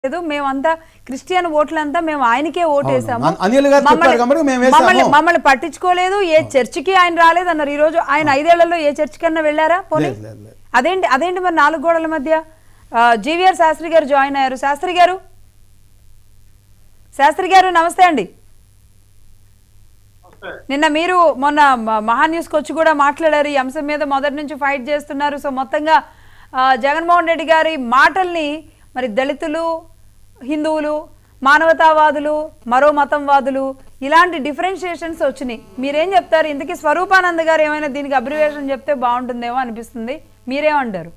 లేదు మేమంతా క్రిస్టియన్ ఓట్లంతా మేము ఆయనకే ఓటేసాము అవును. అనిల్ గారు చెప్పారు మమ్మల్ని- కాబట్టి మేము వేసాము. మమ్మల్ని మమ్మల్ని పట్టించుకోలేదు ఏ చర్చికి ఆయన రాలేదు అన్నారు ఈ రోజు ఆయన ఐదేళ్లలో ఏ చర్చికి అన్నా వెళ్ళారా పోనీ లేదు, లేదు, లేదు. అదేంటి అదేంటి మరి నాలుగు గోడల మధ్య ఆ, జీవీఆర్ శాస్త్రి గారు జాయిన్ అయ్యారు శాస్త్రి గారు శాస్త్రి గారు నమస్తే అండి నిన్న మీరు మొన్న మ- మహా న్యూస్కి వచ్చి కూడా మాట్లాడారు ఈ అంశం మీద మొదటి నుంచి ఫైట్ చేస్తున్నారు సో మొత్తంగా ఆ, జగన్మోహన్ రెడ్డి గారి మాటల్ని మరి దళితులు హిందువులు మానవతావాదులు మరో మతంవాదులు ఇలాంటి డిఫరెన్షియేషన్స్ వచ్చినాయి మీరేం చెప్తారు ఇంతకీ స్వరూపానంద్ గారు ఏమైనా దీనికి అబ్రివేషన్ చెప్తే బాగుంటుందేమో అనిపిస్తుంది మీరేమంటారు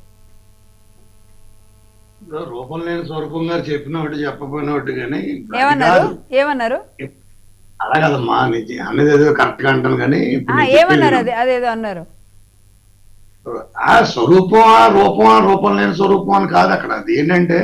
రూపం లేని స్వరూపం గారు చెప్పిన ఒకటి చెప్పపోయిన ఒకటి కానీ అది ఏమన్నారు కాదు. ఏమన్నారు అలా కదమ్మా నిజం అన్నది ఏదో కరెక్ట్ గా అంటాను కానీ ఇప్పుడు ఆ, నేను ఏమన్నారు చెప్పేది అదే అదేదో అన్నారు ఆ స్వరూపం ఆ రూపం ఆ రూపం లేని స్వరూపం అని కాదు అక్కడ అది ఏంటంటే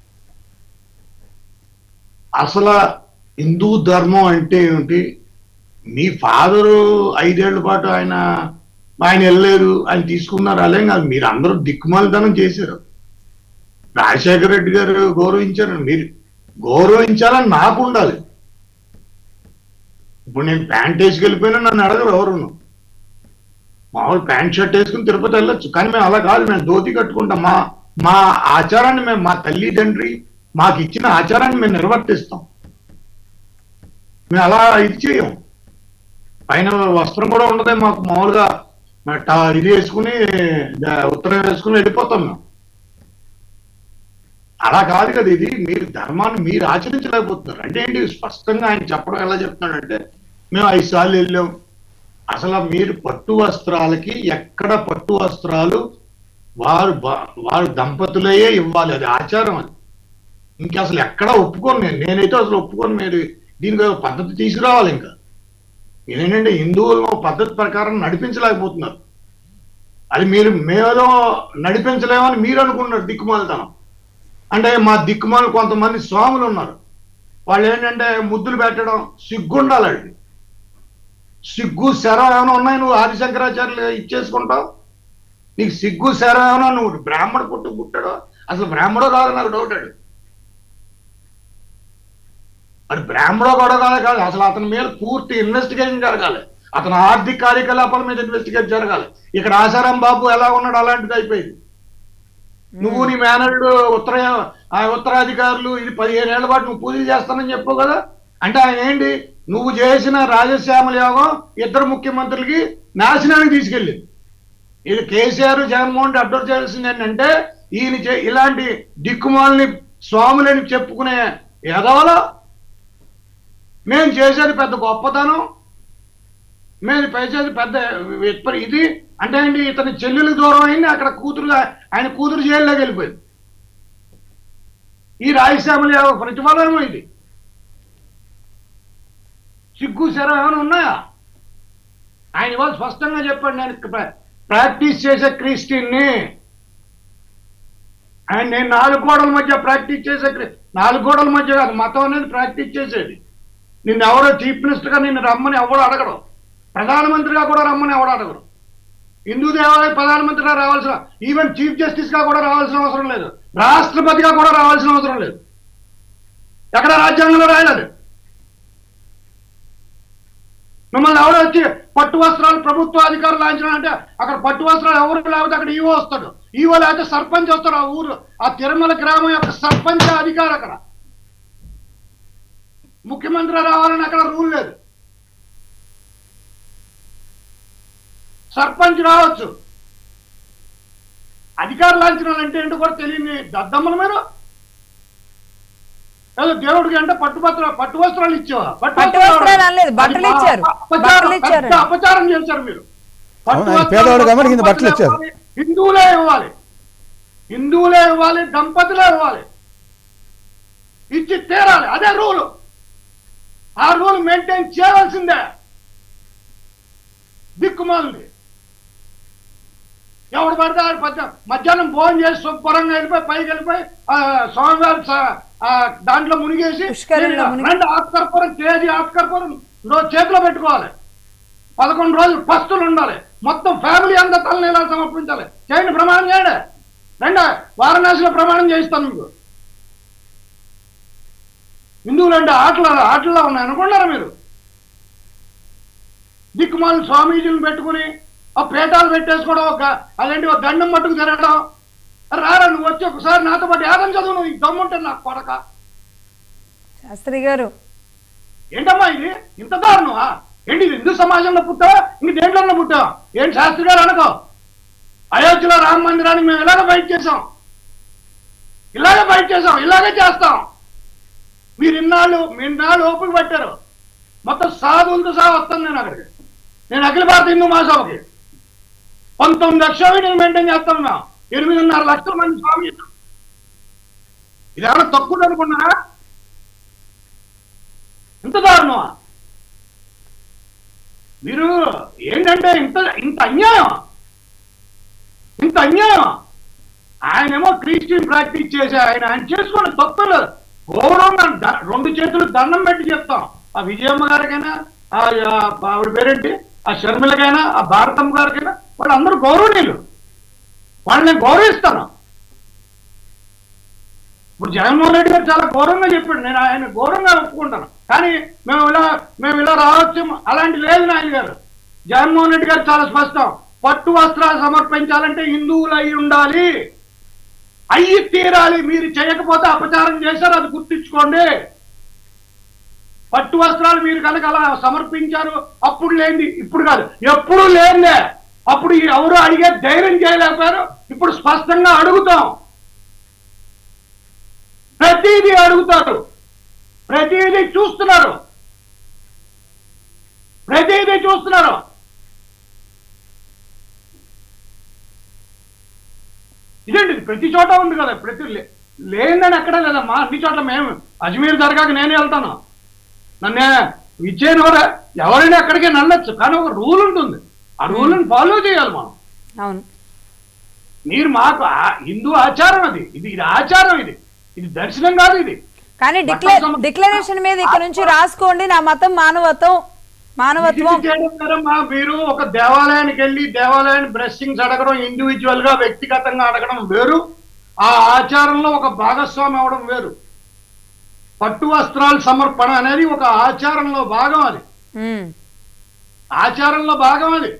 అసలు హిందూ ధర్మం అంటే ఏమిటి మీ ఫాదరు ఐదేళ్ల పాటు ఆయన ఆయన వెళ్ళలేరు ఆయన తీసుకున్నారు అలాగే కాదు మీరు అందరూ దిక్కుమాలితనం చేశారు రాజశేఖర రెడ్డి గారు గౌరవించారు మీరు గౌరవించాలని నాకు ఉండాలి ఇప్పుడు నేను ప్యాంట్ వేసుకెళ్ళిపోయినా నన్ను అడగరు ఎవరును మామూలు ప్యాంట్ షర్ట్ వేసుకుని తిరుపతి వెళ్ళొచ్చు కానీ మేము అలా కాదు మేము ధోతి కట్టుకుంటాం మా మా ఆచారాన్ని మేము మా తల్లి తండ్రి మాకు ఇచ్చిన ఆచారాన్ని మేము నిర్వర్తిస్తాం మేము అలా ఇది చేయం పైన వస్త్రం కూడా ఉండదే మాకు మామూలుగా మా ట- ఇది వేసుకుని ద- ఉత్తరం వేసుకుని వెళ్ళిపోతాం మేము అలా కాదు కదా ఇది మీరు ధర్మాన్ని మీరు ఆచరించలేకపోతున్నారు అంటే ఏంటి స్పష్టంగా ఆయన చెప్పడం ఎలా చెప్తున్నాడంటే మేము ఐదు సార్లు వెళ్ళాం అసలు మీరు పట్టు వస్త్రాలకి ఎక్కడ పట్టు వస్త్రాలు వారు బ- వారు దంపతులయే ఇవ్వాలి అది ఆచారం అది ఇంకా అసలు ఎక్కడ ఒప్పుకోను నేను నేనైతే అసలు ఒప్పుకోను మీరు దీనికి ఒక పద్ధతి తీసుకురావాలి ఇంకా ఏంటంటే హిందువులను ఒక పద్ధతి ప్రకారం నడిపించలేకపోతున్నారు అది మీరు మేమేదో నడిపించలేమని మీరు అనుకున్నారు దిక్కుమాలితనం అంటే మా దిక్కుమాలు కొంతమంది స్వాములు ఉన్నారు వాళ్ళు ఏంటంటే ముద్దులు పెట్టడం సిగ్గుండాలండి సిగ్గు శరం ఏమైనా ఉన్నాయి నువ్వు ఆదిశంకరాచార్యులు ఇచ్చేసుకుంటావు నీకు సిగ్గు శరం ఏమైనా నువ్వు బ్రాహ్మణ పుట్టు పుట్టాడు అసలు బ్రాహ్మడో కాదు నాకు డౌట్ అడు మరి బ్రాహ్మడో కూడా కాదు కాదు అసలు అతని మీద పూర్తి ఇన్వెస్టిగేషన్ జరగాలి అతని ఆర్థిక కార్యకలాపాల మీద ఇన్వెస్టిగేట్ జరగాలి ఇక్కడ ఆసారాం బాబు ఎలా ఉన్నాడు అలాంటిది అయిపోయింది నువ్వు నీ మేనల్డ్ ఉత్తర ఆ ఉత్తరాధికారులు ఇది పదిహేను ఏళ్ల పాటు నువ్వు పూజలు చేస్తానని చెప్పు కదా అంటే ఆయన ఏంటి నువ్వు చేసిన రాజశ్యామల యోగం ఇద్దరు ముఖ్యమంత్రులకి నాశనానికి తీసుకెళ్ళింది ఇది కేసీఆర్ జగన్మోహన్ రెడ్డి అబ్జర్వ్ చేయాల్సింది ఏంటంటే ఈయన చే- ఇలాంటి దిక్కుమాలని స్వాములని చెప్పుకునే ఎదవలో మేము చేసేది పెద్ద గొప్పతనం మేము చేసేది పెద్ద విపరీ- ఇది అంటే ఏంటి ఇతని చెల్లెలు దూరం అయింది అక్కడ కూతురు ఆయన కూతురు జైల్లోకి వెళ్ళిపోయింది ఈ రాయలసీమల యొక్క ప్రతిఫలనం ఇది సిగ్గు శరం ఏమైనా ఉన్నాయా ఆయన ఇవాళ స్పష్టంగా చెప్పండి నేను ప్ర- ప్రాక్టీస్ చేసే క్రిస్టియన్ని ఆయన నేను నాలుగు గోడల మధ్య ప్రాక్టీస్ చేసే క్రి- నాలుగు గోడల మధ్య కాదు మతం అనేది ప్రాక్టీస్ చేసేది నిన్ను ఎవరో చీఫ్ మినిస్టర్ గా నిన్ను రమ్మని ఎవడో అడగడం ప్రధానమంత్రిగా కూడా రమ్మని ఎవడో అడగడం హిందూ దేవాలయ ప్రధానమంత్రిగా రావాల్సిన ఈవెన్ చీఫ్ జస్టిస్ గా కూడా రావాల్సిన అవసరం లేదు రాష్ట్రపతిగా కూడా రావాల్సిన అవసరం లేదు ఎక్కడ రాజ్యాంగంలో రాయలేదు మిమ్మల్ని ఎవరో వచ్చి పట్టు వస్త్రాలు ప్రభుత్వ అధికారులు లాంఛనం అంటే అక్కడ పట్టు వస్త్రాలు ఎవరు లేకపోతే అక్కడ ఈవో వస్తాడు ఈవో లేకపోతే సర్పంచ్ వస్తాడు ఆ ఊరు ఆ తిరుమల గ్రామం యొక్క సర్పంచ్ అధికారి అక్కడ ముఖ్యమంత్రి రావాలని అక్కడ రూల్ లేదు సర్పంచ్ రావచ్చు అధికార లాంఛనాలు అంటే ఏంటో కూడా తెలియని దద్దమ్మలు మీరు ఏదో దేవుడికి అంటే పట్టుపత్ర పట్టు వస్త్రాలు ఇచ్చావా పట్టు వస్త్రాలు అనలేదు, బట్టలు అది ఇచ్చారు. అపచారం, బట్టలు ఇచ్చారు. పెద్ద అపచారం చేశారు మీరు పట్టు అవును, ఆయన వస్త్రాలు పేదవాడు కాబట్టి కింద బట్టలు ఇచ్చారు. ఇవ్వాలి, హిందువులే ఇవ్వాలి హిందువులే ఇవ్వాలి దంపతులే ఇవ్వాలి ఇచ్చి తీరాలి అదే రూలు ఆ రూల్ మెయింటైన్ చేయవలసిందే దిక్కుమాలింది ఎవడు పడితే ఆడు పద్ద మధ్యాహ్నం భోజనం చేసి శుభ్రంగా వెళ్ళిపోయి పైకి వెళ్ళిపోయి ఆ, స్వామివారి స- ఆ, దాంట్లో మునిగేసి పుష్కరంలో మునిగి- రెండు ఆస్కర్పురం కేజీ ఆస్కర్పురం రోజు చేతిలో పెట్టుకోవాలి పదకొండు రోజులు పస్తులు ఉండాలి మొత్తం ఫ్యామిలీ అంతా తలనీలాలు సమర్పించాలి చేయండి ప్రమాణం చేయండి రండి వారణాసిలో ప్రమాణం చేయిస్తాను మీకు హిందువులు అంటే ఆటలు ఆటల్లో ఉన్నాయి అనుకున్నారా మీరు దిక్కుమాల స్వామీజీలను పెట్టుకుని ఆ పేటాలు పెట్టేసుకోవడం ఒక అలాంటి ఒక దండం మట్టుకు తిరగడం రారా నువ్వు వచ్చి ఒకసారి నాతో పాటు ఏదం చదువు నువ్వు దమ్ముంటే నాకు కొడక శాస్త్రి గారు ఏంటమ్మా ఇది ఇంత దారుణమా ఏంటి ఇది హిందూ సమాజంలో పుట్టావా ఇంక దేంట్లో పుట్టావా ఏంటి శాస్త్రి గారు అనుకో అయోధ్యలో రామ మందిరానికి మేము ఇలాగ బయట చేసాం ఇలాగే బయట చేసాం ఇలాగే చేస్తాం మీరు ఇన్నాళ్ళు మీ ఇన్నాళ్ళు ఓపిక పట్టారు మొత్తం సాధువులతో సహా వస్తాను నేను అక్కడికి నేను అఖిల భారత హిందూ మహాసభకి పంతొమ్మిది లక్షలు నేను మెయింటైన్ చేస్తాను మేము ఎనిమిదిన్నర లక్షల మంది స్వామి ఇది ఎవరైనా తక్కువ అనుకున్నారా ఇంత దారుణమా మీరు ఏంటంటే ఇంత ఇంత అన్యాయం ఇంత అన్యాయం ఆయనేమో క్రిస్టియన్ ప్రాక్టీస్ చేసి ఆయన ఆయన చేసుకోండి తప్పలేదు గౌరవంగా ద- రెండు చేతులు దండం పెట్టి చెప్తాం ఆ విజయమ్మ గారికైనా ఆ ఆ ఆవిడ పేరేంటి ఆ షర్మిలకైనా ఆ భారతమ్మ గారికైనా వాళ్ళందరూ గౌరవనీయులు వాళ్ళని నేను గౌరవిస్తాను ఇప్పుడు జగన్మోహన్ రెడ్డి గారు చాలా గౌరవంగా చెప్పాడు నేను ఆయన గౌరవంగా ఒప్పుకుంటాను కానీ మేము ఇలా మేము ఇలా రావచ్చు అలాంటి లేదు నాయన గారు జగన్మోహన్ రెడ్డి గారు చాలా స్పష్టం పట్టు వస్త్రాలు సమర్పించాలంటే హిందువులు అయి ఉండాలి అయ్యి తీరాలి మీరు చేయకపోతే అపచారం చేశారు అది గుర్తించుకోండి పట్టు వస్త్రాలు మీరు కనుక అలా సమర్పించారు అప్పుడు లేనిది ఇప్పుడు కాదు ఎప్పుడు లేనిదే అప్పుడు ఎవరు అడిగే ధైర్యం చేయలేకపోయారు ఇప్పుడు స్పష్టంగా అడుగుతాం ప్రతిదీ అడుగుతారు ప్రతిదీ చూస్తున్నారు ప్రతిదీ చూస్తున్నారు ఇదేంటి ఇది ప్రతి చోట ఉంది కదా ప్రతి లే- లేదని ఎక్కడ లేదమ్మా అన్ని చోట్ల మేము అజ్మీర్ దర్గాకి నేనే వెళ్తాను నన్నే ఇచ్చేది కూడా ఎవరైనా ఎక్కడికి వెళ్ళొచ్చు కానీ ఒక రూల్ ఉంటుంది ఆ రూల్ని ఫాలో చేయాలి మనం అవును మీరు మాకు ఆ- హిందూ ఆచారం అది ఇది ఇది ఆచారం ఇది ఇది దర్శనం కాదు ఇది కానీ డిక్లే డిక్లరేషన్ మీద ఇక్కడ నుంచి రాసుకోండి నా మతం మానవత్వం మానవత్వం ఇది చేయడం వేరమ్మా. మీరు ఒక దేవాలయానికి వెళ్ళి దేవాలయాన్ని బ్రెస్సింగ్స్ అడగడం ఇండివిజువల్ గా వ్యక్తిగతంగా అడగడం వేరు ఆ ఆచారంలో ఒక భాగస్వామి అవడం వేరు పట్టు వస్త్రాల సమర్పణ అనేది ఒక ఆచారంలో భాగం అది ఉమ్. ఆచారంలో భాగం అది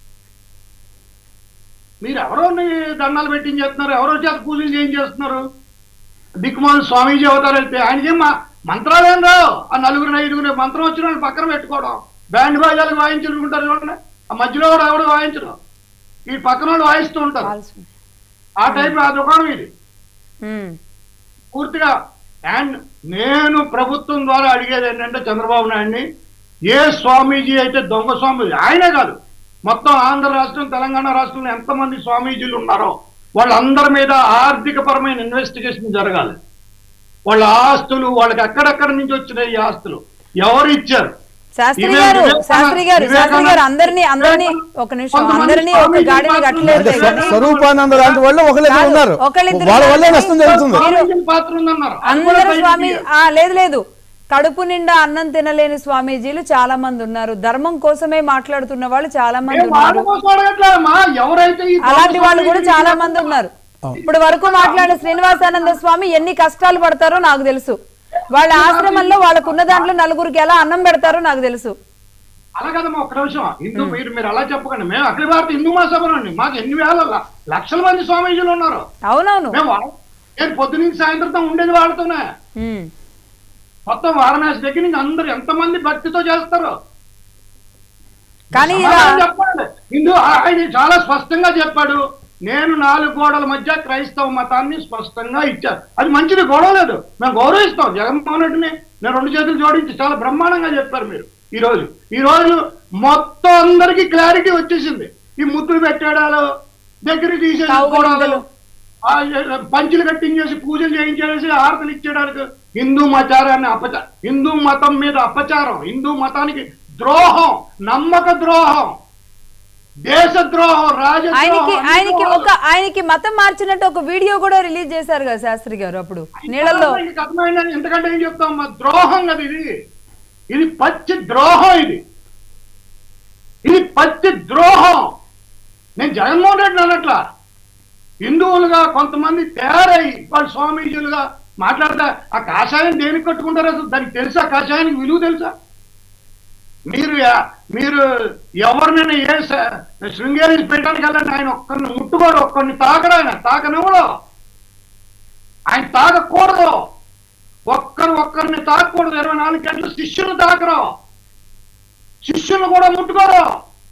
మీరు ఎవరో దండాలు పెట్టించేస్తున్నారు ఎవరో చేత పూజలు చేయించేస్తున్నారు దిక్కుమాల స్వామీజీ అవతారు వెళ్తే ఆయనకేం మా మంత్రాలు ఏం రావు ఆ నలుగురు ఐదుగురు మంత్రం వచ్చిన వాళ్ళు పక్కన పెట్టుకోవడం బ్యాండ్ బాజాలకు వాయించుకుంటారు చూడండి ఆ మధ్యలో కూడా ఎవడు వాయించడం ఈ పక్కన వాళ్ళు వాయిస్తూ ఉంటారు కావాల్సి ఉంది. ఆ టైప్ ఆ దుకాణం ఇది ఉమ్. పూర్తిగా అండ్ నేను ప్రభుత్వం ద్వారా అడిగేది ఏంటంటే చంద్రబాబు నాయుడిని ఏ స్వామీజీ అయితే దొంగ స్వామీజీ ఆయనే కాదు మొత్తం ఆంధ్ర రాష్ట్రం తెలంగాణ రాష్ట్రంలో ఎంతమంది స్వామీజీలు ఉన్నారో వాళ్ళందరి మీద ఆర్థిక పరమైన ఇన్వెస్టిగేషన్ జరగాలి వాళ్ళ ఆస్తులు వాళ్ళకి ఎక్కడెక్కడ నుంచి వచ్చినాయి ఈ ఆస్తులు ఎవరు ఇచ్చారు శాస్త్రి ఇవే గారు వివేకానంద- శాస్త్రి గారు శాస్త్రి గారు అందరినీ అందరినీ ఒక నిమిషం కొంతమంది అందరినీ ఒక స్వామీజీ గాడిని పాత్రలు కట్టలేదు అంటే ఉంటాయి కానీ కదా. స్వరూపానంద లాంటి వాళ్ళు ఒకళ్ళిద్దరు కాదు, ఉన్నారు ఒకళ్ళిద్దరు వాళ్ళ వల్లే ఉన్నారు నష్టం జరుగుతుంది స్వామీజీల పాత్ర ఉందన్నారు అది కూడా అందరు బయటికి స్వామి తీయాలి. ఆ లేదు లేదు కడుపు నిండా అన్నం తినలేని స్వామీజీలు చాలా మంది ఉన్నారు ధర్మం కోసమే మాట్లాడుతున్న వాళ్ళు చాలా మంది ఏ వాళ్ళ ఉన్నారు కోసం అడగట్లేదమ్మా. ఎవరైతే ఈ అలాంటి వాళ్ళు కూడా స్వామీజీలు చాలా మంది ఉన్నారు ఇప్పుడు వరకు మాట్లాడిన శ్రీనివాసానంద స్వామి ఎన్ని కష్టాలు పడతారో నాకు తెలుసు వాళ్ళ ఆశ్రమంలో వాళ్ళకున్న దాంట్లో నలుగురికి ఎలా అన్నం పెడతారో నాకు తెలుసు అలా కదమ్మా ఒక్క నిమిషం హిందూ మీరు మీరు అలా చెప్పకండి మేము అఖిల భారత హిందూ మహాసభలో అండి మాకు ఎన్ని వేల ల- లక్షల మంది స్వామీజీలు ఉన్నారు అవునవును మేము వా- నేను పొద్దు నుంచి సాయంత్రం ఉండేది వాళ్ళతోనే ఉమ్. మొత్తం వారణాసి దగ్గర నుంచి అందరు ఎంతమంది భక్తితో చేస్తారు కానీ ఇలా సమాధానం చెప్పండి హిందూ ఆ- ఆయన చాలా స్పష్టంగా చెప్పాడు నేను నాలుగు గోడల మధ్య క్రైస్తవ మతాన్ని స్పష్టంగా ఇచ్చాను అది మంచిది గొడవ లేదు మేము గౌరవిస్తాం జగన్మోహన్ రెడ్డిని నేను రెండు చేతులు జోడించి చాలా బ్రహ్మాండంగా చెప్పారు మీరు ఈ రోజు ఈ రోజు మొత్తం అందరికి క్లారిటీ వచ్చేసింది ఈ ముద్దులు పెట్టాడాలు దగ్గర తీసేసి కౌగిలింతలు. ఆ పంచులు కట్టించేసి పూజలు చేయించేసి హారతలు ఇచ్చేయడానికి హిందూ మతారాన్ని అపచారం హిందూ మతం మీద అపచారం హిందూ మతానికి ద్రోహం నమ్మక ద్రోహం దేశ ద్రోహం ఆయనకి రాజద్రోహం ఆయనకి ఒక ఆయనకి మతం మార్చినట్టు ఒక వీడియో కూడా రిలీజ్ చేశారు కదా శాస్త్రి గారు అప్పుడు నీళ్ళల్లో నీళ్ళల్లో అర్థమైందని ఎంతకంటే ఏం చెప్తాం మా ద్రోహం కదా ఇది ఇది పచ్చి ద్రోహం ఇది ఇది పచ్చి ద్రోహం నేను జగన్మోహన్ రెడ్డి అన్నట్లా హిందువులుగా కొంతమంది తయారై వాళ్ళు స్వామీజీలుగా మాట్లాడతా ఆ కాషాయం దేనికి కట్టుకుంటారు అసలు దానికి తెలుసా కాషాయానికి విలువ తెలుసా మీరు ఎ- మీరు ఎవరినైనా ఏ స- శృంగేరి పెట్టడానికి వెళ్ళండి ఆయన ఒక్కరిని ముట్టుకోడు ఒక్కరిని తాకడు ఆయన తాకనివ్వడు ఆయన తాకకూడదు ఒక్కరు ఒక్కరిని తాకకూడదు ఇరవై నాలుగు గంటలు శిష్యులు తాకరు శిష్యులు కూడా ముట్టుకోరు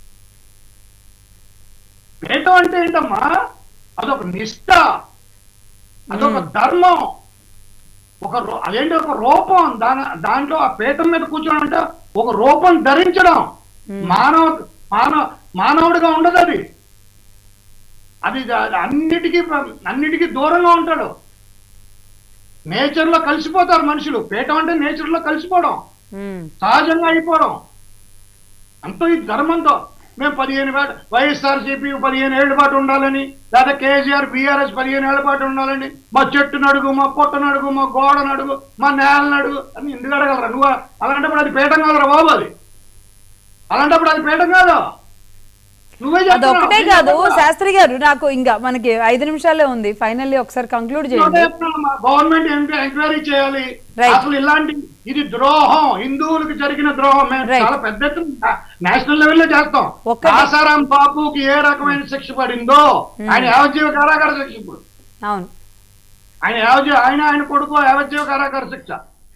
పీఠం అంటే ఏంటమ్మా అదొక నిష్ట అదొక ధర్మం ఒక రూ- అదేంటి ఒక రూపం దాని దాంట్లో ఆ పీఠం మీద కూర్చోడం అంటే ఒక రూపం ధరించడం మానవ మానవ మానవుడిగా ఉండదు అది అది ద- అన్నిటికీ ప్ర- అన్నిటికీ దూరంగా ఉంటాడు నేచర్ లో కలిసిపోతారు మనుషులు పీఠం అంటే నేచర్ లో కలిసిపోవడం ఉమ్, సహజంగా అయిపోవడం అంతో ఈ ధర్మంతో మేము పదిహేను పాటు వైఎస్ఆర్ సిపి పదిహేను ఏళ్ళ పాటు ఉండాలని లేదా కేసీఆర్ బీఆర్ఎస్ పదిహేను ఏళ్ల పాటు ఉండాలని మా చెట్టు నడుగు మా పొట్ట నడుగు మా గోడ నడుగు మా నేల నడుగు అని ఎందుకు అడగలరా నువ్వు అలాంటప్పుడు అది పీఠం కాదురా బాబు అది అలాంటప్పుడు అది పీఠం కాదు నువ్వే అది చెప్తున్నావు. ఒకటే నేను కాదు చెప్పట్లా. శాస్త్రి గారు నాకు ఇంకా మనకి ఐదు నిమిషాలే ఉంది ఫైనల్లీ ఒకసారి కంక్లూడ్ చేయండి గవర్నమెంట్ ఎంక్వైరీ చేయాలి Right. అసలు ఇలాంటి ఇది ద్రోహం హిందువులకు జరిగిన ద్రోహం మేము Right. చాలా పెద్ద ఎత్తున నేషనల్ లెవెల్లో చేస్తాం ఒక్కటి- ఆసారాం బాబుకి ఏ రకమైన శిక్ష పడిందో ఆయన యావజ్జీవ కారాగార శిక్ష ఇప్పుడు అవును ఆయన యావజ్జీవ ఆయన ఆయన కొడుకు యావజ్జీవ కారాగార శిక్ష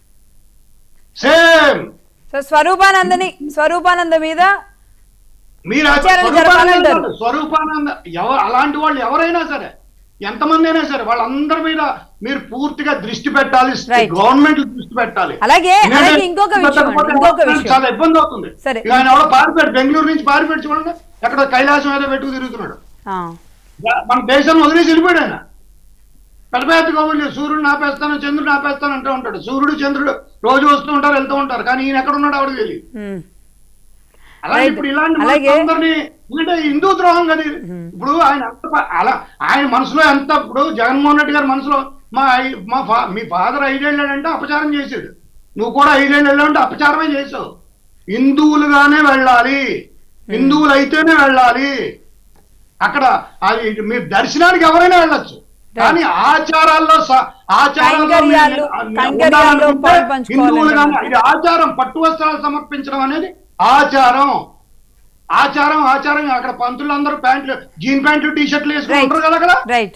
సేమ్ సో స్వరూపానందని స్వరూపానంద మీద మీరు ఆ విచారణ స్వరూపానంద జరపాలంటారు. కాదు, స్వరూపానంద ఎవరు అలాంటి వాళ్ళు ఎవరైనా సరే ఎంతమంది అయినా సరే వాళ్ళందరి మీద మీరు పూర్తిగా దృష్టి పెట్టాలి Right. గవర్నమెంట్ దృష్టి పెట్టాలి అలాగే ఎందుకంటే అలాగే ఇంకొక విషయం అండి, పెట్టకపోతే ఇంకొక వాళ్ళకి విషయం చాలా ఇబ్బంది అవుతుంది సరే. ఇక ఆయన ఎవడో పారిపోయాడు బెంగళూరు నుంచి పారిపోయి చూడండి ఎక్కడ కైలాసం ఏదో పెట్టుకు తిరుగుతున్నాడు ఆ, మన దేశం వదిలేసి వెళ్ళిపోయాడు ఆయన పెద్ద పెద్ద గోవులు సూర్యుడు ఆపేస్తాను చంద్రుడు ఆపేస్తాను అంటూ ఉంటాడు సూర్యుడు చంద్రుడు రోజు వస్తూ ఉంటారు వెళ్తూ ఉంటారు కానీ ఈయన ఎక్కడ ఉన్నాడు ఆవిడకి తెలియదు ఉమ్, అలాగే Right. ఇప్పుడు ఇలాంటి అలాగే- అందరినీ ఎందుకంటే హిందూ ద్రోహం కదా ఇది. ఇప్పుడు ఆయన ఎంత ప- అలా ఆయన మనసులో ఎంత ఇప్పుడు జగన్మోహన్ రెడ్డి గారి మనసులో మా ఐ- మా ఫా- మీ ఫాదర్ ఐదేళ్ళు వెళ్ళాడంటే అపచారం చేశాడు నువ్వు కూడా ఐదేళ్ళు వెళ్ళావంటే అపచారమే చేసావు హిందువులుగానే వెళ్ళాలి హిందువులు అయితేనే వెళ్ళాలి అక్కడ అది మీరు దర్శనానికి ఎవరైనా వెళ్ళొచ్చు కానీ ఆచారాల్లో స- ఆచారాల్లో కైంకర్యాలు- మీరు కైంకర్యాల్లో ఉండాలనుకుంటే పాలు పంచుకోవాలి హిందువులుగానే అన్నమాట. ఇది ఆచారం పట్టు వస్త్రాలు సమర్పించడం అనేది ఆచారం ఆచారం ఆచారం అక్కడ పంతులు అందరూ ప్యాంట్లు జీన్ ప్యాంట్లు టీ షర్ట్లు వేసుకుని రైట్ ఉంటారు కదా అక్కడ రైట్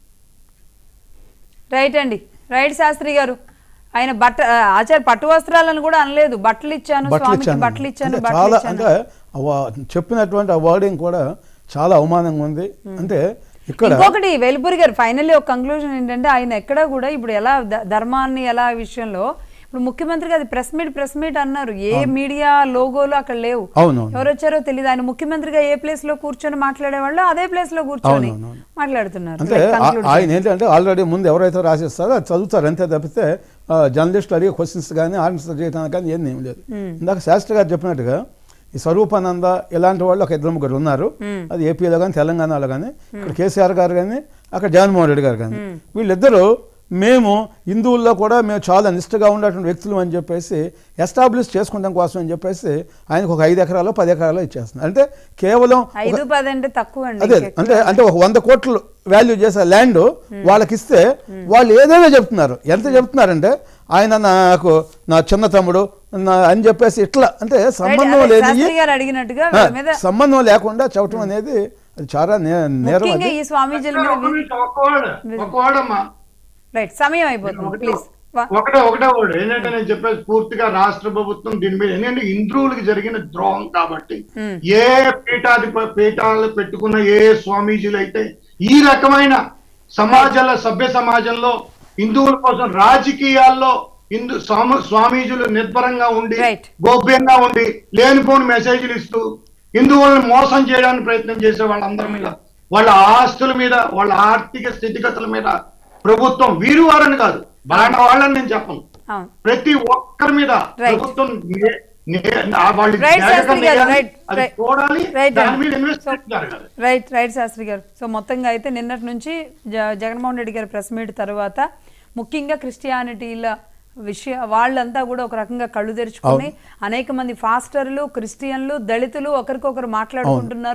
రైట్ అండి రైట్ శాస్త్రి గారు ఆయన బట్ట ఆ, ఆచార్య పట్టు వస్త్రాలను కూడా అనలేదు బట్టలు ఇచ్చాను బట్టలు స్వామికి ఇచ్చాను బట్టలు ఇచ్చాను అంటే బట్టలు చాలా ఇచ్చాను అంటే ఆ వా- చెప్పినటువంటి ఆ వర్డింగ్ కూడా చాలా అవమానంగా ఉంది అంటే ఇక్కడ ఇంకొకటి వెలుపురి గారు ఫైనల్లీ ఒక కంక్లూజన్ ఏంటంటే ఆయన ఎక్కడ కూడా ఇప్పుడు ఎలా ద- ధర్మాన్ని ఎలా విషయంలో ఇప్పుడు ముఖ్యమంత్రికి అది ప్రెస్ మీట్ ప్రెస్ మీట్ అన్నారు ఏ మీడియా లోగోలు అక్కడ లేవు అవునవును. ఎవరు వచ్చారో తెలియదు ఆయన ముఖ్యమంత్రిగా ఏ ప్లేస్ లో కూర్చొని మాట్లాడేవాళ్ళు అదే ప్లేస్ లో కూర్చొని అవునవును. మాట్లాడుతున్నారు అంటే Like ఆ- conclude ఆయన ఏంటంటే ఆల్రెడీ ముందు ఎవరైతే రాసిస్తారో అది చదువుతారు అంతే తప్పితే జర్నలిస్ట్ అడిగే క్వశ్చన్స్ కానీ ఆన్సర్ చేయడానికి కానీ ఏం ఏం లేదు ఇందాక శాస్త్రి గారు చెప్పినట్టుగా ఈ స్వరూపానంద ఇలాంటి వాళ్ళు ఒక ఇద్దరు ముగ్గురు ఉన్నారు అది ఏపీలో కానీ తెలంగాణలో కానీ ఇక్కడ కేసీఆర్ గారు కానీ అక్కడ జగన్మోహన్ రెడ్డి గారు కానీ వీళ్ళిద్దరూ మేము హిందువుల్లో కూడా మేము చాలా నిష్ఠగా ఉన్నటువంటి వ్యక్తులు అని చెప్పేసి ఎస్టాబ్లిష్ చేసుకుంటాం కోసం అని చెప్పేసి ఆయనకు ఒక ఐదు ఎకరాలు పది ఎకరాలు ఇచ్చేస్తున్నారు అంటే కేవలం ఒక- ఐదు పది అంటే తక్కువ అండి అదే అంటే అంటే ఒక వంద కోట్లు వాల్యూ చేసే ల్యాండ్ వాళ్ళకి ఇస్తే వాళ్ళు ఏదైనా చెప్తున్నారు ఎంత చెప్తున్నారంటే ఆయన నాకు నా చిన్న తమ్ముడు నా అని చెప్పేసి ఇట్లా అంటే సంబంధం అదే లేని శాస్త్రి గారు అడిగినట్టుగా ఆ, వీళ్ళ మీద సంబంధం లేకుండా చెప్పటం అనేది అది చాలా నే- నేరం ముఖ్యంగా అది ఈ స్వామీజీల ఒక్క మీద నిమిషం, ఒక్క word, ఒక్క word అమ్మా రైట్ సమయం అయిపోతుంది ప్లీజ్ ఒకటే ఒకటే వర్డ్ ఏంటంటే నేను చెప్పేసి పూర్తిగా రాష్ట్ర ప్రభుత్వం దీని మీద ఏంటంటే హిందువులకు జరిగిన ద్రోహం కాబట్టి ఏ పీఠాధిప పీఠాలు పెట్టుకున్న ఏ స్వామీజీలు అయితే ఈ రకమైన సమాజంలో సభ్య సమాజంలో హిందువుల కోసం రాజకీయాల్లో హిందూ స్వామి స్వామీజులు నిర్భరంగా ఉండి Right. గోప్యంగా ఉండి లేనిపోని మెసేజ్లు ఇస్తూ హిందువులను మోసం చేయడానికి ప్రయత్నం చేసే వాళ్ళందరి మీద వాళ్ళ ఆస్తుల మీద వాళ్ళ ఆర్థిక స్థితిగతుల మీద ప్రభుత్వం వీరు వారని కాదు బలానా వాళ్ళని నేను చెప్పను అవును ప్రతి ఒక్కరి మీద Right. ప్రభుత్వం నే- నే- ఆ వాళ్ళు Right, జాగ్రత్త శాస్త్రి గారు, చేయాలి, right, అది right. చూడాలి Right, దాని అండి. మీద ఇన్వెస్ట్మెంట్ జరగాలి రైట్ రైట్ శాస్త్రి గారు సో మొత్తంగా అయితే నిన్నటి నుంచి జ- జగన్మోహన్ రెడ్డి గారి ప్రెస్ మీట్ తర్వాత ముఖ్యంగా క్రిస్టియానిటీల విషయ వాళ్ళంతా కూడా ఒక రకంగా కళ్ళు తెరుచుకుని అనేక మంది ఫాస్టర్లు క్రిస్టియన్లు దళితులు ఒకరికొకరు మాట్లాడుకుంటున్నారు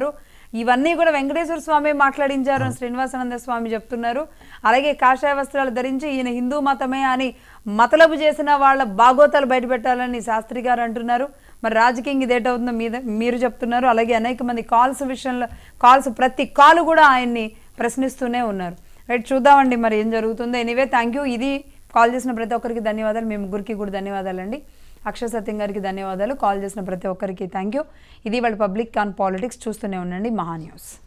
ఇవన్నీ కూడా వెంకటేశ్వర స్వామి మాట్లాడించారు అని శ్రీనివాసానంద స్వామి చెప్తున్నారు అలాగే కాషాయ వస్త్రాలు ధరించి ఈయన హిందూ మతమే అని మతలబు చేసిన వాళ్ళ బాగోతాలు బయటపెట్టాలని శాస్త్రి గారు అంటున్నారు మరి రాజకీయం ఇదేటవుతుందో మీద మీరు చెప్తున్నారు అలాగే అనేక మంది కాల్స్ విషయంలో కాల్స్ ప్రతి కాల్ కూడా ఆయన్ని ప్రశ్నిస్తూనే ఉన్నారు రైట్ చూద్దామండి మరి ఏం జరుగుతుందో ఎనీవే థ్యాంక్ యూ ఇది కాల్ చేసిన ప్రతి ఒక్కరికి ధన్యవాదాలు మీ ముగ్గురికి కూడా ధన్యవాదాలండి అక్షయ సత్యం గారికి ధన్యవాదాలు కాల్ చేసిన ప్రతి ఒక్కరికి థ్యాంక్ యూ ఇది వాళ్ళ పబ్లిక్ ఆన్ పాలిటిక్స్ చూస్తూనే ఉండండి మహా న్యూస్